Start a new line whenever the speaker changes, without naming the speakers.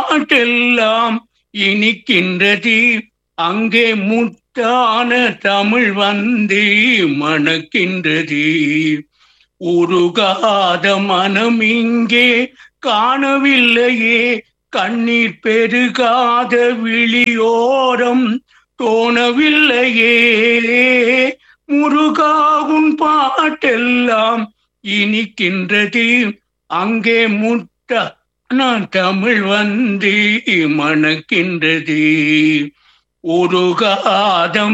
பாட்டெல்லாம் இனிக்கின்றது அங்கே முத்தான தமிழ் வந்து மணக்கின்றது உருகாத மனம் இங்கே காணவில்லையே கண்ணீர் பெருகாத விழியோரம் தோணவில்லையே முருகாவும் பாட்டெல்லாம் இனிக்கின்றது அங்கே முட்ட நான் தமிழ் வந்து மணக்கின்றது உருகாத